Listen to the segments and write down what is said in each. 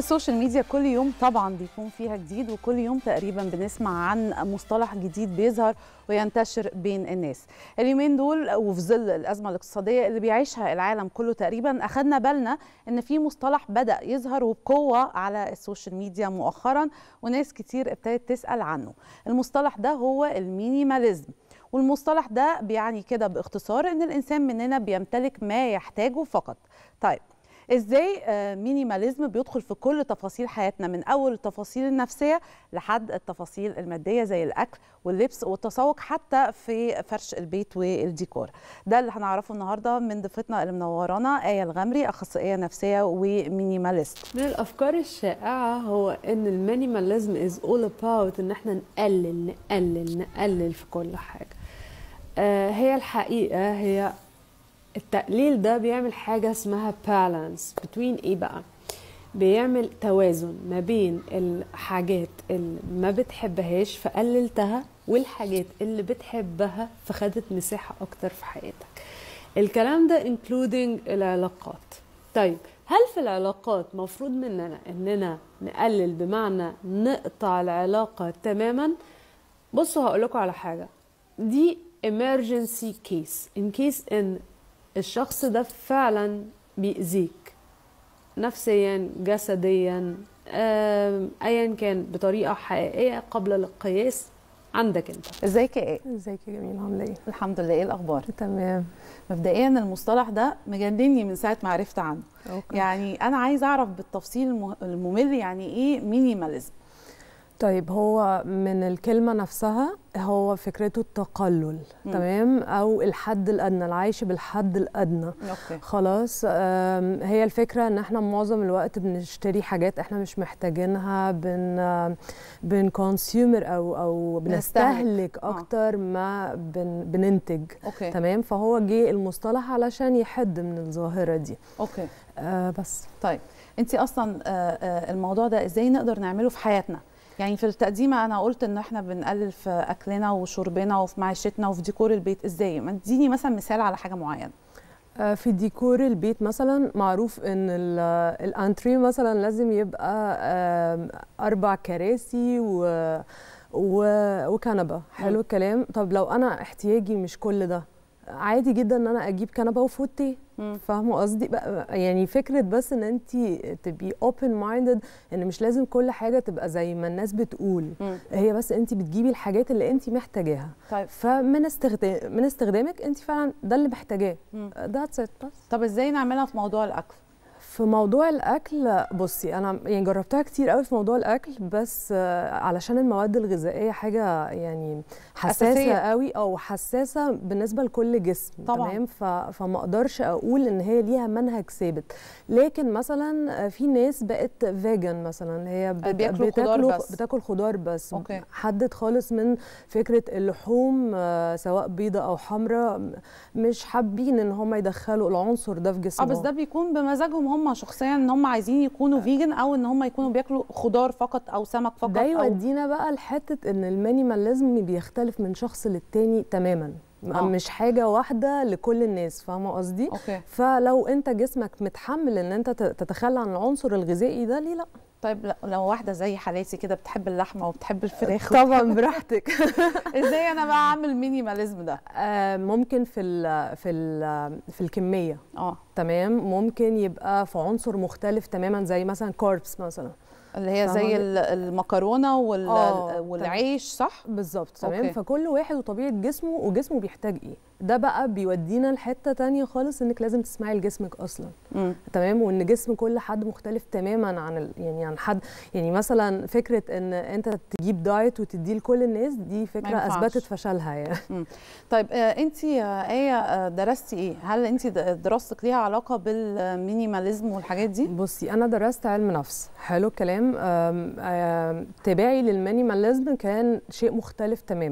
السوشيال ميديا كل يوم طبعا بيكون فيها جديد وكل يوم تقريبا بنسمع عن مصطلح جديد بيظهر وينتشر بين الناس اليومين دول وفي ظل الأزمة الاقتصادية اللي بيعيشها العالم كله تقريبا أخذنا بالنا أن في مصطلح بدأ يظهر وبقوة على السوشيال ميديا مؤخرا وناس كتير ابتدت تسأل عنه المصطلح ده هو المينيماليزم والمصطلح ده بيعني كده باختصار ان الانسان مننا بيمتلك ما يحتاجه فقط طيب ازاي مينيماليزم بيدخل في كل تفاصيل حياتنا من اول التفاصيل النفسيه لحد التفاصيل الماديه زي الاكل واللبس والتسوق حتى في فرش البيت والديكور ده اللي هنعرفه النهارده من ضيفتنا اللي منورانا ايه الغمري اخصائيه نفسيه ومينيماليست من الافكار الشائعه هو ان المينيماليزم از اول اباوت ان احنا نقلل نقلل نقلل في كل حاجه آه هي الحقيقه هي التقليل ده بيعمل حاجة اسمها بالانس بتوين ايه بقى بيعمل توازن ما بين الحاجات اللي ما بتحبهاش فقللتها والحاجات اللي بتحبها فخدت مساحة اكتر في حياتك الكلام ده including العلاقات طيب هل في العلاقات مفروض مننا اننا نقلل بمعنى نقطع العلاقة تماما بصوا هقولكوا على حاجة دي emergency case in case ان الشخص ده فعلا بيأذيك نفسيا جسديا ايا كان بطريقه حقيقيه قبل القياس عندك انت ازيك يا ايه ازيك يا جميل عامله ايه الحمد لله ايه الاخبار تمام مبدئيا المصطلح ده مجنني من ساعه ما عرفت عنه أوكي. يعني انا عايزه اعرف بالتفصيل الممل يعني ايه مينيماليزم طيب هو من الكلمة نفسها هو فكرته التقلل م. تمام أو الحد الأدنى العيش بالحد الأدنى أوكي. خلاص هي الفكرة إن إحنا معظم الوقت بنشتري حاجات إحنا مش محتاجينها بن بنكونسيومر أو أو بنستهلك أكتر آه. ما بن بننتج أوكي. تمام فهو جه المصطلح علشان يحد من الظاهرة دي أوكي آه بس طيب أنت أصلا آه الموضوع ده إزاي نقدر نعمله في حياتنا يعني في التقديمه انا قلت ان احنا بنقلل في اكلنا وشربنا وفي معيشتنا وفي ديكور البيت ازاي ما تديني مثلا مثال على حاجه معينه في ديكور البيت مثلا معروف ان الانتري مثلا لازم يبقى اربع كراسي و وكنبه حلو الكلام طب لو انا احتياجي مش كل ده عادي جدا ان انا اجيب كنبه وفوتيه فاهمه قصدي بقى يعني فكره بس ان انت تبقي اوبن مايندد ان مش لازم كل حاجه تبقى زي ما الناس بتقول مم. هي بس انت بتجيبي الحاجات اللي انت محتاجاها طيب فمن استخدام من استخدامك انت فعلا ده اللي محتاجاه ذاتس ات بس طب ازاي نعملها في موضوع الاكل في موضوع الاكل بصي انا يعني جربتها كتير قوي في موضوع الاكل بس علشان المواد الغذائيه حاجه يعني حساسه أساسية. قوي او حساسه بالنسبه لكل جسم طبعا تمام فما اقدرش اقول ان هي ليها منهج ثابت لكن مثلا في ناس بقت فيجن مثلا هي بياكلوا خضار بس بتاكل خضار بس أوكي. حدد خالص من فكره اللحوم سواء بيضه او حمراء مش حابين ان هم يدخلوا العنصر ده في جسمهم اه بس ده بيكون بمزاجهم هم شخصيا ان هم عايزين يكونوا فيجن او ان هم يكونوا بياكلوا خضار فقط او سمك فقط ده يودينا بقى لحته ان المينيماليزم بيختلف من شخص للتاني تماما آه. مش حاجه واحده لكل الناس فاهمه قصدي أوكي. فلو انت جسمك متحمل ان انت تتخلى عن العنصر الغذائي ده ليه لا طيب لو واحده زي حالاتي كده بتحب اللحمه وبتحب الفراخ طبعا براحتك ازاي انا بقى اعمل مينيماليزم ده آه ممكن في ال في ال في الكميه اه تمام ممكن يبقى في عنصر مختلف تماما زي مثلا كاربس مثلا اللي هي زي المكرونه وال... آه والعيش صح بالظبط تمام فكل واحد وطبيعه جسمه وجسمه بيحتاج ايه ده بقى بيودينا لحته تانية خالص انك لازم تسمعي لجسمك اصلا م. تمام وان جسم كل حد مختلف تماما عن ال... يعني عن حد يعني مثلا فكره ان انت تجيب دايت وتديه لكل الناس دي فكره اثبتت فشلها يعني م. طيب آه انت ايه درستي ايه هل انت دراستك ليها علاقه بالمينيماليزم والحاجات دي بصي انا درست علم نفس حلو الكلام تباعي للمينيماليزم كان شيء مختلف تماما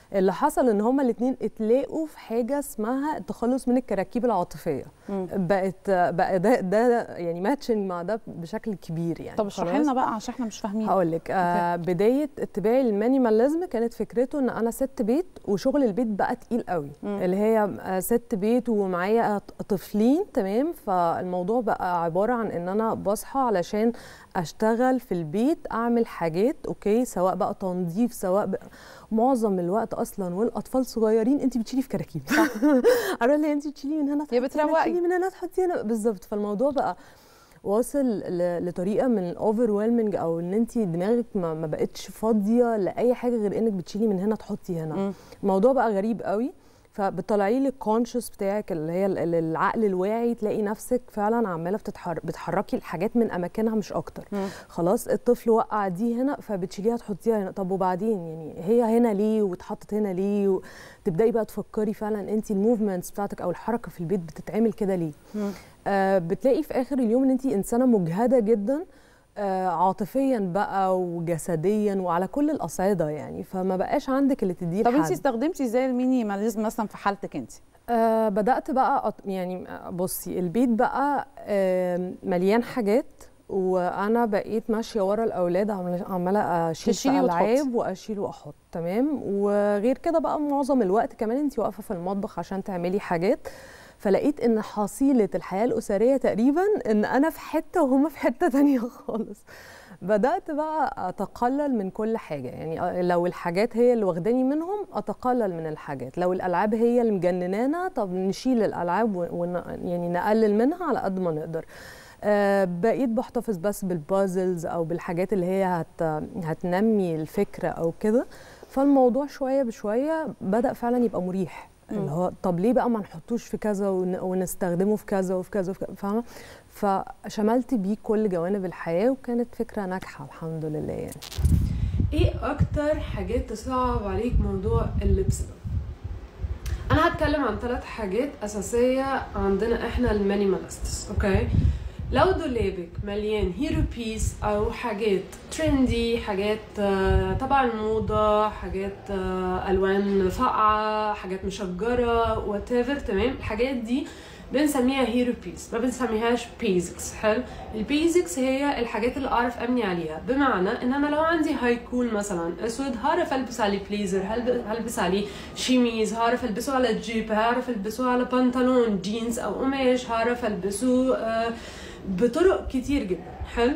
اللي حصل ان هما الاثنين اتلاقوا في حاجه اسمها التخلص من الكراكيب العاطفيه مم. بقت بقى ده ده يعني ماتشنج مع ده بشكل كبير يعني طب اشرحي لنا بقى عشان احنا مش فاهمين هقول لك آه بدايه اتباعي للمينيماليزم كانت فكرته ان انا ست بيت وشغل البيت بقى تقيل قوي مم. اللي هي آه، ست بيت ومعايا طفلين تمام فالموضوع بقى عباره عن ان انا بصحى علشان اشتغل في البيت اعمل حاجات اوكي سواء بقى تنظيف سواء بقى معظم الوقت اصلا والاطفال صغيرين انت بتشيلي في كراكيب عارفه اللي انت بتشيلي من هنا هي تحطي هنا، بتروقي. تشيلي من هنا تحطي هنا بالظبط فالموضوع بقى واصل ل- لطريقه من الاوفر او ان انت دماغك ما, ما بقتش فاضيه لاي حاجه غير انك بتشيلي من هنا تحطي هنا مم. الموضوع بقى غريب قوي فبتطلعي لي الكونشس بتاعك اللي هي ال- ال- العقل الواعي تلاقي نفسك فعلا عماله بتتحر... بتحركي الحاجات من اماكنها مش اكتر مم. خلاص الطفل وقع دي هنا فبتشيليها تحطيها هنا طب وبعدين يعني هي هنا ليه واتحطت هنا ليه و... تبداي بقى تفكري فعلا انت الموفمنتس بتاعتك او الحركه في البيت بتتعمل كده ليه مم. آه بتلاقي في اخر اليوم ان انت انسانه مجهده جدا آه عاطفيا بقى وجسديا وعلى كل الاصعده يعني فما بقاش عندك اللي تديه طب انت لحد. استخدمتي ازاي المينيماليزم مثلا في حالتك انت آه بدأت بقى أط... يعني آه، بصي البيت بقى آه مليان حاجات وانا بقيت ماشيه ورا الاولاد عمال- عماله اشيل في تشيلي وتحطي. العاب واشيل واحط تمام وغير كده بقى معظم الوقت كمان انت واقفه في المطبخ عشان تعملي حاجات فلقيت ان حصيله الحياه الاسريه تقريبا ان انا في حته وهم في حته تانية خالص بدات بقى اتقلل من كل حاجه يعني لو الحاجات هي اللي واخداني منهم اتقلل من الحاجات لو الالعاب هي اللي مجننانا طب نشيل الالعاب ون ون- يعني نقلل منها على قد ما نقدر آه، بقيت بحتفظ بس بالبازلز او بالحاجات اللي هي هت هتنمي الفكره او كده فالموضوع شويه بشويه بدا فعلا يبقى مريح مم. اللي هو طب ليه بقى ما نحطوش في كذا ون- ونستخدمه في كذا وفي كذا وفي كذا فاهمه فشملت بيه كل جوانب الحياه وكانت فكره ناجحه الحمد لله يعني ايه اكتر حاجات تصعب عليك موضوع اللبس ده انا هتكلم عن ثلاث حاجات اساسيه عندنا احنا المينيماليستس اوكي لو دولابك مليان هيرو بيس او حاجات ترندي حاجات آه، تبع الموضه حاجات آه، الوان فاقعه حاجات مشجره وات تمام الحاجات دي بنسميها هيرو بيس ما بنسميهاش بيزكس حلو البيزكس هي الحاجات اللي اعرف ابني عليها بمعنى ان انا لو عندي هايكول مثلا اسود هعرف البس عليه بليزر هلب- هلبس عليه شيميز هعرف البسه على جيب هعرف البسه على بنطلون جينز او قماش هعرف البسه آه، بطرق كتير جدا حلو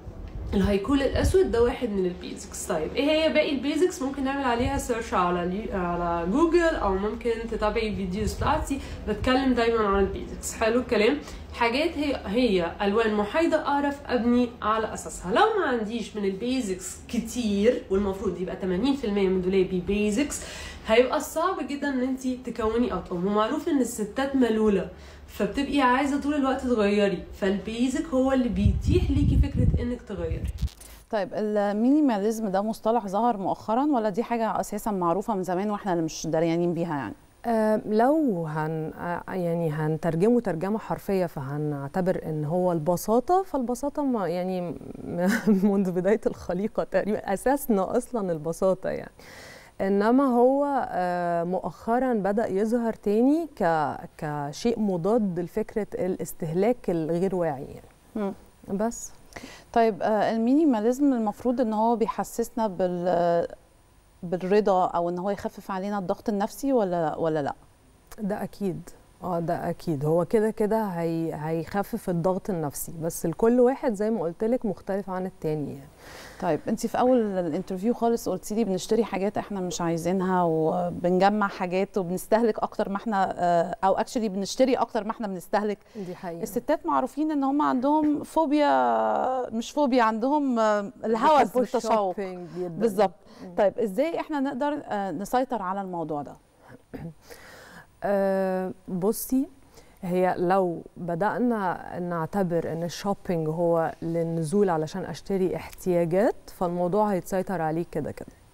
الهيكول الاسود ده واحد من البيزكس طيب ايه هي باقي البيزكس ممكن نعمل عليها سيرش على اليو- على جوجل او ممكن تتابعي الفيديوز بتاعتي بتكلم دايما عن البيزكس حلو الكلام حاجات هي هي الوان محايده اعرف ابني على اساسها لو ما عنديش من البيزكس كتير والمفروض يبقى 80% من دولابي بيزكس هيبقى صعب جدا ان انت تكوني اطقم ومعروف ان الستات ملوله فبتبقي عايزه طول الوقت تغيري فالبيزك هو اللي بيتيح ليكي فكره انك تغيري طيب المينيماليزم ده مصطلح ظهر مؤخرا ولا دي حاجه اساسا معروفه من زمان واحنا اللي مش دريانين بيها يعني آه، لو هن آه، يعني هنترجمه ترجمه حرفيه فهنعتبر ان هو البساطه فالبساطه ما يعني م- منذ بدايه الخليقه تقريبا اساسنا اصلا البساطه يعني انما هو آه، مؤخرا بدا يظهر تاني ك كشيء مضاد لفكره الاستهلاك الغير واعي يعني مم. بس طيب آه، المينيماليزم المفروض ان هو بيحسسنا بال آه، بالرضا او ان هو يخفف علينا الضغط النفسي ولا ولا لا ده اكيد اه ده اكيد هو كده كده هي هيخفف الضغط النفسي بس لكل واحد زي ما قلت لك مختلف عن التاني يعني طيب انت في اول الانترفيو خالص قلتي لي بنشتري حاجات احنا مش عايزينها وبنجمع حاجات وبنستهلك اكتر ما احنا آه، او اكشلي بنشتري اكتر ما احنا بنستهلك دي حقيقة الستات معروفين ان هم عندهم فوبيا مش فوبيا عندهم آه، الهوس بيحبوا بالتشوق الشوبينج جدا بالظبط طيب ازاي احنا نقدر آه، نسيطر على الموضوع ده آه بصي هي لو بدأنا نعتبر ان الشوبينج هو للنزول علشان اشتري احتياجات فالموضوع هيتسيطر عليه كده كده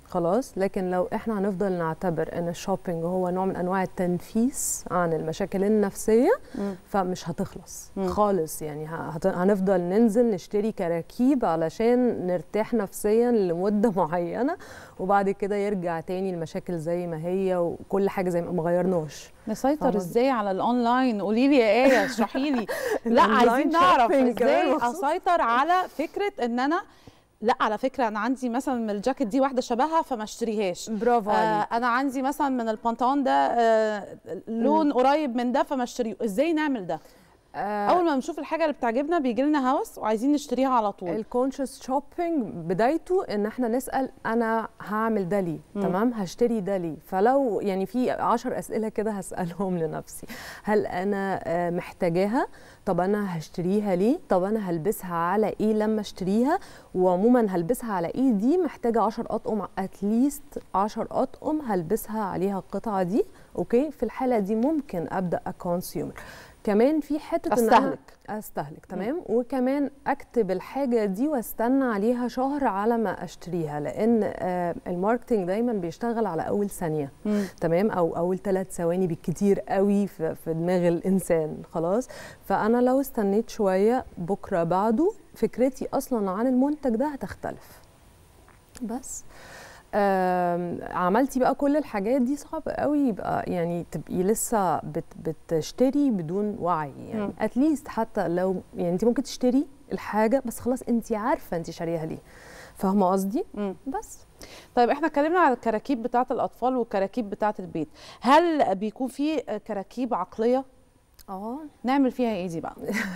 خلاص لكن لو احنا هنفضل نعتبر ان الشوبينج هو نوع من انواع التنفيس عن المشاكل النفسيه مم. فمش هتخلص مم. خالص يعني ه- هت- هنفضل ننزل نشتري كراكيب علشان نرتاح نفسيا لمده معينه وبعد كده يرجع تاني المشاكل زي ما هي وكل حاجه زي ما ما غيرناش نسيطر فاهمة ازاي على الاونلاين قولي لي يا ايه اشرحي لي لا الأونلاين عايزين نعرف shopping كمان ازاي مخصوص. اسيطر على فكره ان انا لا على فكره انا عندي مثلا من الجاكيت دي واحده شبهها فما اشتريهاش برافو آه عليك انا عندي مثلا من البنطلون ده آه لون قريب من ده فما اشتريه ازاي نعمل ده آه، اول ما بنشوف الحاجه اللي بتعجبنا بيجي لنا هوس وعايزين نشتريها على طول الكونشس شوبينج بدايته ان احنا نسال انا هعمل ده ليه مم. تمام هشتري ده ليه فلو يعني في عشر اسئله كده هسالهم لنفسي هل انا آه، محتاجاها طب انا هشتريها ليه طب انا هلبسها على ايه لما اشتريها وعموما هلبسها على ايه دي محتاجه 10 اطقم اتليست 10 اطقم هلبسها عليها القطعه دي اوكي في الحاله دي ممكن ابدا اكونسيومر كمان في حته ان أنا استهلك استهلك تمام وكمان اكتب الحاجه دي واستنى عليها شهر على ما اشتريها لان آه، الماركتينج دايما بيشتغل على اول ثانيه مم. تمام او اول ثلاث ثواني بالكتير قوي في, في دماغ الانسان خلاص فانا لو استنيت شويه بكره بعده فكرتي اصلا عن المنتج ده هتختلف بس آم، عملتي بقى كل الحاجات دي صعب قوي يبقى يعني تبقي لسه بت بتشتري بدون وعي يعني مم. اتليست حتى لو يعني انت ممكن تشتري الحاجه بس خلاص انت عارفه انت شاريها ليه فاهمه قصدي مم. بس طيب احنا اتكلمنا على الكراكيب بتاعه الاطفال والكراكيب بتاعه البيت هل بيكون في كراكيب عقليه اه نعمل فيها ايه دي بقى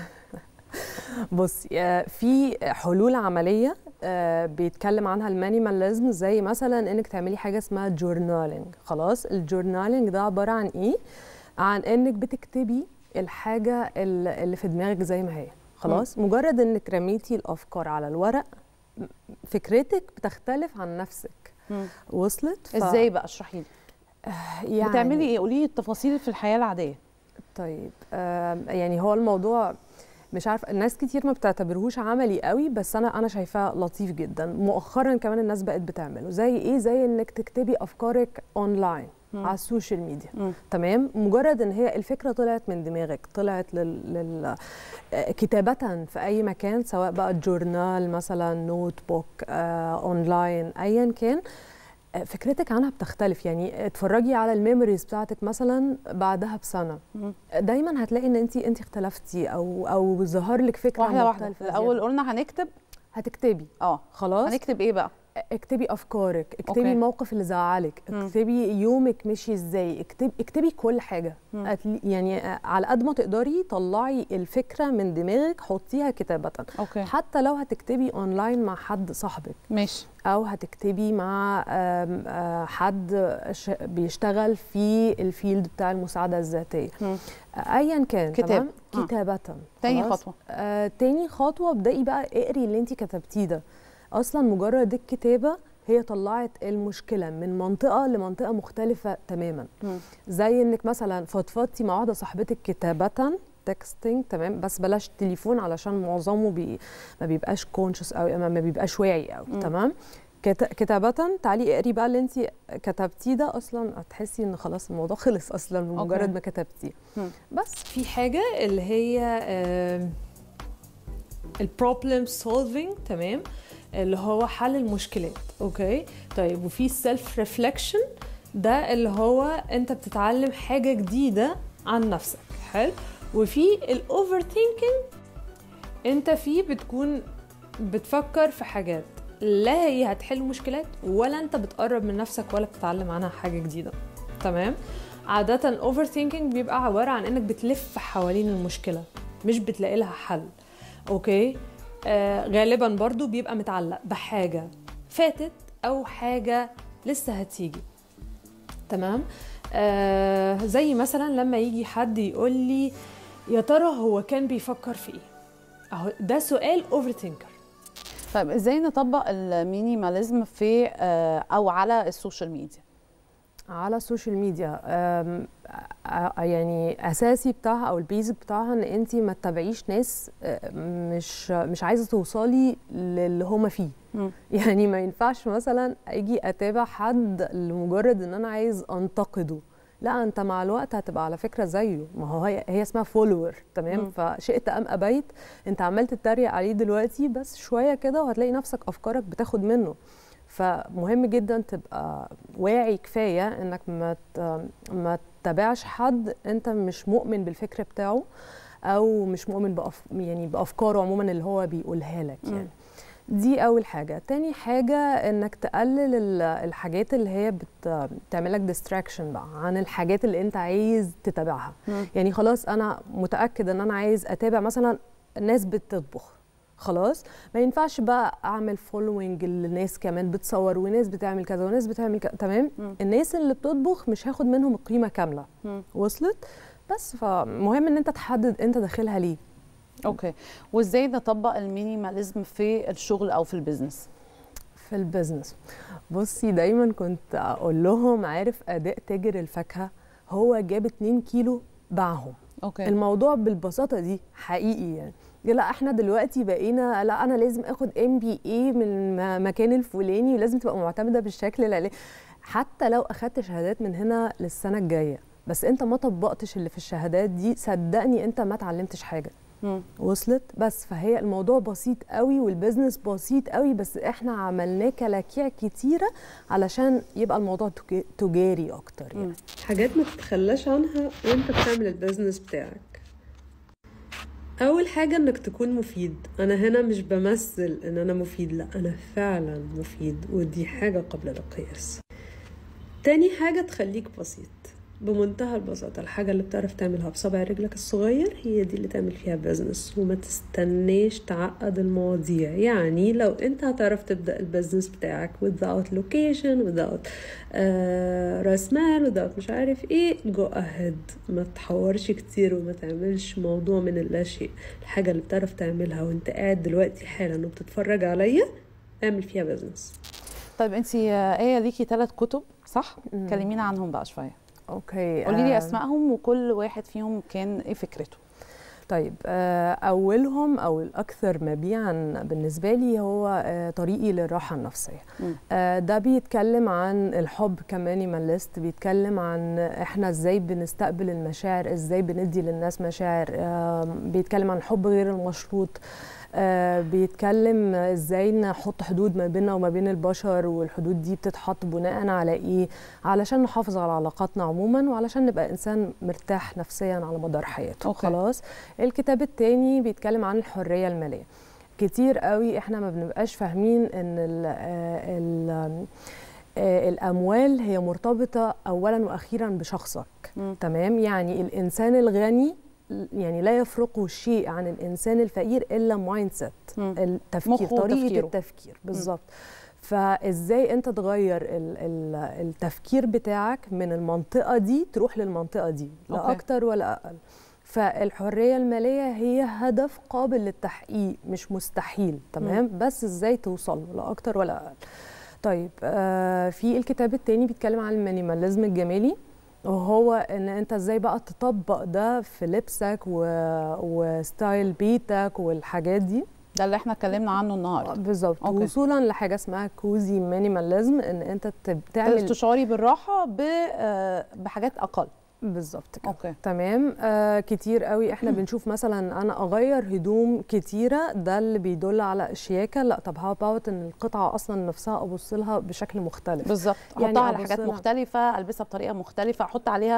بصي آه، في حلول عمليه آه، بيتكلم عنها المانيماليزم زي مثلا انك تعملي حاجه اسمها جورنالينج خلاص الجورنالينج ده عباره عن ايه عن انك بتكتبي الحاجه ال- اللي في دماغك زي ما هي خلاص مجرد انك رميتي الافكار على الورق م- فكرتك بتختلف عن نفسك مم. وصلت ف- ازاي بقى اشرحي لي يعني بتعملي ايه قولي لي التفاصيل في الحياه العاديه طيب آم، يعني هو الموضوع مش عارفه الناس كتير ما بتعتبرهوش عملي قوي بس انا انا شايفاه لطيف جدا مؤخرا كمان الناس بقت بتعمله زي ايه زي انك تكتبي افكارك اونلاين مم. على السوشيال ميديا مم. تمام مجرد ان هي الفكره طلعت من دماغك طلعت لل, لل... آه، كتابه في اي مكان سواء بقى جورنال مثلا نوت بوك آه، اونلاين ايا كان آه، فكرتك عنها بتختلف يعني اتفرجي على الميموريز بتاعتك مثلا بعدها بسنه مم. دايما هتلاقي ان انت انت اختلفتي او او ظهر لك فكره واحده واحده مختلفة الاول زيادة. قلنا هنكتب هتكتبي اه خلاص هنكتب ايه بقى اكتبي افكارك اكتبي أوكي. أوكي. الموقف اللي زعلك مم. اكتبي يومك مشي ازاي اكتبي اكتبي كل حاجه مم. أتلي- يعني آه، على قد ما تقدري طلعي الفكره من دماغك حطيها كتابه اوكي حتى لو هتكتبي اونلاين مع حد صاحبك ماشي او هتكتبي مع آم، آه، حد ش- بيشتغل في الفيلد بتاع المساعده الذاتيه مم. آه، ايا كان كتاب. تمام آه. كتابه تاني خلاص؟ خطوه آه، تاني خطوة ابدأي بقى اقري اللي انت كتبتيه ده اصلا مجرد الكتابة هي طلعت المشكلة من منطقة لمنطقة مختلفة تماما مم. زي انك مثلا فضفضتي مع واحدة صاحبتك كتابة تكستنج تمام بس بلاش تليفون علشان معظمه بي ما بيبقاش كونشس او ما ما بيبقاش واعي قوي مم. تمام كت- كتابة تعالي اقري بقى اللي انت كتبتيه ده اصلا هتحسي ان خلاص الموضوع خلص اصلا بمجرد أوكي. ما كتبتيه مم. بس في حاجة اللي هي البروبلم سولفينج تمام اللي هو حل المشكلات اوكي طيب وفي السيلف ريفلكشن ده اللي هو انت بتتعلم حاجة جديدة عن نفسك حلو وفي الاوفر ثينكينج انت فيه بتكون بتفكر في حاجات لا هي هتحل مشكلات ولا انت بتقرب من نفسك ولا بتتعلم عنها حاجة جديدة تمام عادة الاوفر ثينكينج بيبقى عبارة عن انك بتلف حوالين المشكلة مش بتلاقي لها حل اوكي آه غالبا برضو بيبقى متعلق بحاجة فاتت او حاجة لسه هتيجي تمام آه زي مثلا لما يجي حد يقول لي يا ترى هو كان بيفكر في ايه اهو ده سؤال اوفر ثينكر طيب ازاي نطبق المينيماليزم في آه، او على السوشيال ميديا على السوشيال ميديا أم، ع- يعني اساسي بتاعها او البيزك بتاعها ان انت ما تتابعيش ناس آه، مش مش عايزه توصلي للي هما فيه مم. يعني ما ينفعش مثلا اجي اتابع حد لمجرد ان انا عايز انتقده لا انت مع الوقت هتبقى على فكره زيه ما هو هي, هي اسمها فولور تمام مم. فشئت ام ابيت انت عمال تتريق عليه دلوقتي بس شويه كده وهتلاقي نفسك افكارك بتاخد منه فمهم جدا تبقى واعي كفايه انك ما ت- ما تتابعش حد انت مش مؤمن بالفكر بتاعه او مش مؤمن بأف يعني بافكاره عموما اللي هو بيقولها لك مم. يعني دي اول حاجه تاني حاجه انك تقلل ال- الحاجات اللي هي بت- بتعملك ديستراكشن بقى عن الحاجات اللي انت عايز تتابعها مم. يعني خلاص انا متاكد ان انا عايز اتابع مثلا ناس بتطبخ خلاص ما ينفعش بقى اعمل فولوينج لناس كمان بتصور وناس بتعمل كذا وناس بتعمل كذا تمام مم. الناس اللي بتطبخ مش هاخد منهم القيمه كامله مم. وصلت بس فمهم ان انت تحدد انت داخلها ليه اوكي وازاي نطبق المينيماليزم في الشغل او في البيزنس في البيزنس بصي دايما كنت اقول لهم عارف اداء تاجر الفاكهه هو جاب 2 كيلو باعهم اوكي الموضوع بالبساطه دي حقيقي يعني لا احنا دلوقتي بقينا لا انا لازم اخد ام بي اي من المكان الفلاني ولازم تبقى معتمده بالشكل العلاني حتى لو اخدت شهادات من هنا للسنه الجايه بس انت ما طبقتش اللي في الشهادات دي صدقني انت ما اتعلمتش حاجه مم. وصلت بس فهي الموضوع بسيط قوي والبزنس بسيط قوي بس احنا عملناه كلاكيع كتيره علشان يبقى الموضوع تجا- تجاري اكتر يعني مم. حاجات ما تتخلاش عنها وانت بتعمل البيزنس بتاعك اول حاجة انك تكون مفيد انا هنا مش بمثل ان انا مفيد لا انا فعلا مفيد ودي حاجة قبل القياس تاني حاجة تخليك بسيط بمنتهى البساطة الحاجة اللي بتعرف تعملها بصبع رجلك الصغير هي دي اللي تعمل فيها بيزنس وما تستناش تعقد المواضيع يعني لو انت هتعرف تبدأ البيزنس بتاعك without location without آه راس مال without مش عارف ايه go ahead ما تحورش كتير وما تعملش موضوع من اللاشيء الحاجة اللي بتعرف تعملها وانت قاعد دلوقتي حالا وبتتفرج عليا اعمل فيها بيزنس طيب انت ايه ليكي ثلاث كتب صح مم. كلمينا عنهم بقى شويه اوكي قولي لي آه، اسمائهم وكل واحد فيهم كان ايه فكرته طيب آه، اولهم او الاكثر مبيعا بالنسبه لي هو آه، طريقي للراحه النفسيه مم. آه، ده بيتكلم عن الحب كمانيماليست بيتكلم عن احنا ازاي بنستقبل المشاعر ازاي بندي للناس مشاعر آه، بيتكلم عن الحب غير المشروط آه، بيتكلم ازاي نحط حدود ما بيننا وما بين البشر والحدود دي بتتحط بناء على ايه علشان نحافظ على علاقاتنا عموما وعلشان نبقى انسان مرتاح نفسيا على مدار حياته أوكي. خلاص الكتاب التاني بيتكلم عن الحريه الماليه كتير قوي احنا ما بنبقاش فاهمين ان ال ال آه، الاموال هي مرتبطه اولا واخيرا بشخصك مم. تمام يعني الانسان الغني يعني لا يفرقه شيء عن الانسان الفقير الا مايند سيت مم. التفكير مخه طريقه وتفكيره. التفكير بالظبط فازاي انت تغير ال ال التفكير بتاعك من المنطقه دي تروح للمنطقه دي لا أوكي. اكتر ولا اقل فالحريه الماليه هي هدف قابل للتحقيق مش مستحيل تمام بس ازاي توصل له لا اكتر ولا اقل طيب آه في الكتاب التاني بيتكلم عن المينيماليزم الجمالي وهو ان انت ازاي بقى تطبق ده في لبسك و... وستايل بيتك والحاجات دي ده اللي احنا اتكلمنا عنه النهارده بالظبط أوكي. وصولا لحاجه اسمها كوزي مينيماليزم ان انت تب- تعمل تشعري بالراحه ب- آه، بحاجات اقل بالظبط كده اوكي تمام آه كتير قوي احنا بنشوف مثلا انا اغير هدوم كتيره ده اللي بيدل على الشياكه لا طب هاو اباوت ان القطعه اصلا نفسها ابص لها بشكل مختلف بالظبط يعني احطها على أبص حاجات لها. مختلفه البسها بطريقه مختلفه احط عليها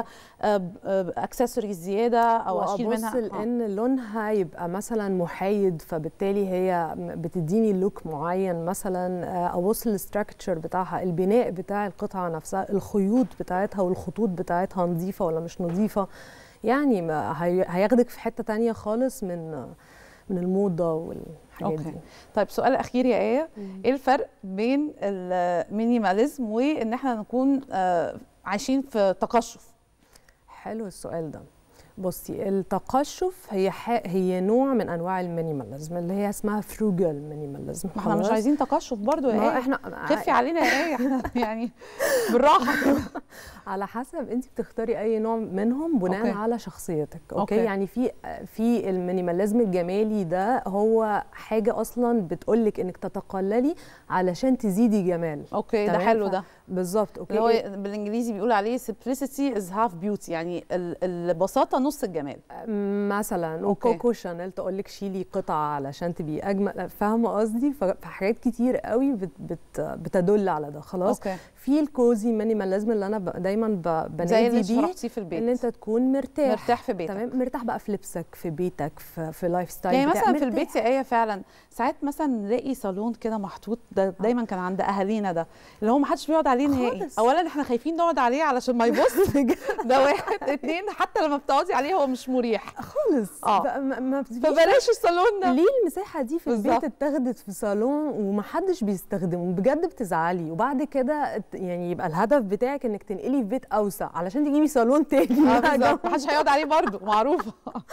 اكسسوارز زياده او اشيل وابص منها آه. لان لونها يبقى مثلا محايد فبالتالي هي بتديني لوك معين مثلا آه، ابص للستراكشر بتاعها البناء بتاع القطعه نفسها الخيوط بتاعتها والخطوط بتاعتها نظيفه ولا مش نظيفه يعني ما هي- هياخدك في حته تانية خالص من من الموضه والحاجات أوكي. دي طيب سؤال اخير يا ايه ايه الفرق بين المينيماليزم وان احنا نكون آه، عايشين في تقشف حلو السؤال ده بصي التقشف هي ح... هي نوع من انواع المينيماليزم اللي هي اسمها فروجال مينيماليزم ما احنا مش عايزين تقشف برضو يا ما ايه احنا خفي علينا يا ايه إحنا يعني بالراحه على حسب انت بتختاري اي نوع منهم بناء أوكي. أوكي. على شخصيتك اوكي, أوكي. أوكي. يعني في في المينيماليزم الجمالي ده هو حاجه اصلا بتقولك انك تتقللي علشان تزيدي جمال اوكي ده تمام؟ حلو ف- ده بالظبط اوكي اللي هو بالانجليزي بيقول عليه simplicity is half beauty يعني ال- البساطه نص الجمال مثلا أوكي. وكوكو شانيل تقول لك شيلي قطعه علشان تبقي اجمل فاهمه قصدي ف- فحاجات كتير قوي بت بت بتدل على ده خلاص اوكي في الكوزي مينيماليزم اللي انا ب- دايما ب- زي اللي بنادي بيه شرحتيه في البيت ان انت تكون مرتاح مرتاح في بيتك تمام مرتاح بقى في لبسك في بيتك في, في لايف ستايل يعني بتاعك، مثلا في مرتاح. البيت يا ايه فعلا ساعات مثلا نلاقي صالون كده محطوط ده دايما كان عند اهالينا ده اللي هو ما حدش بيقعد عليه نهائي خالص. اولا احنا خايفين نقعد عليه علشان ما يبص ده واحد اتنين حتى لما بتقعدي عليه هو مش مريح خالص آه. فما- ما بتبقيش فبلاش الصالون ده ليه المساحه دي في بالظبط. البيت اتاخدت في صالون ومحدش بيستخدمه بجد بتزعلي وبعد كده ت- يعني يبقى الهدف بتاعك انك تنقلي في بيت اوسع علشان تجيبي صالون تاني اه بقى بالظبط جنبه. محدش هيقعد عليه برضه معروفه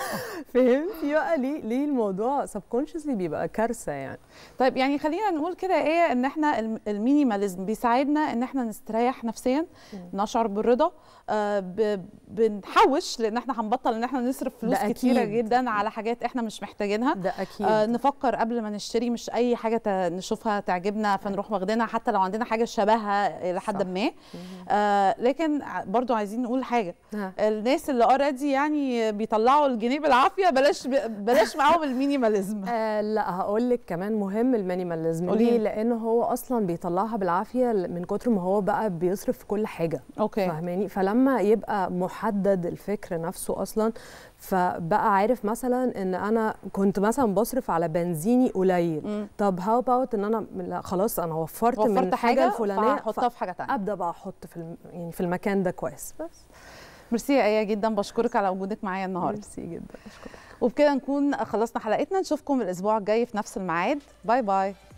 فهمتي بقى ليه ليه الموضوع سبكونشسلي بيبقى كارثه يعني طيب يعني خلينا نقول كده ايه ان احنا الم- المينيماليزم بيساعدنا ان احنا نستريح نفسيا نشعر بالرضا آه ب- بنحوش لان احنا هنبطل ان احنا نصرف فلوس ده كتيره أكيد. جدا على حاجات احنا مش محتاجينها ده اكيد آه نفكر قبل ما نشتري مش اي حاجه ت- نشوفها تعجبنا فنروح واخدينها حتى لو عندنا حاجه شبهها الى حد صح. ما آه لكن ع- برضو عايزين نقول حاجه ها. الناس اللي اوريدي يعني بيطلعوا الجنيه بالعافيه بلاش بلاش معاهم المينيماليزم آه لا هقول لك كمان مهم المينيماليزم قولي. ليه لان هو اصلا بيطلعها بالعافيه من كتر ما هو بقى بيصرف في كل حاجه اوكي فاهماني فلما يبقى محدد الفكر نفسه اصلا فبقى عارف مثلا ان انا كنت مثلا بصرف على بنزيني قليل مم. طب هاو اباوت ان انا لا خلاص انا وفرت, من وفرت الحاجه حاجه الفلانيه فهحطها في حاجه تانية ابدا بقى احط في الم... يعني في المكان ده كويس بس ميرسي يا ايه جدا بشكرك على وجودك معايا النهارده ميرسي جدا اشكرك وبكده نكون خلصنا حلقتنا نشوفكم الاسبوع الجاي في نفس الميعاد باي باي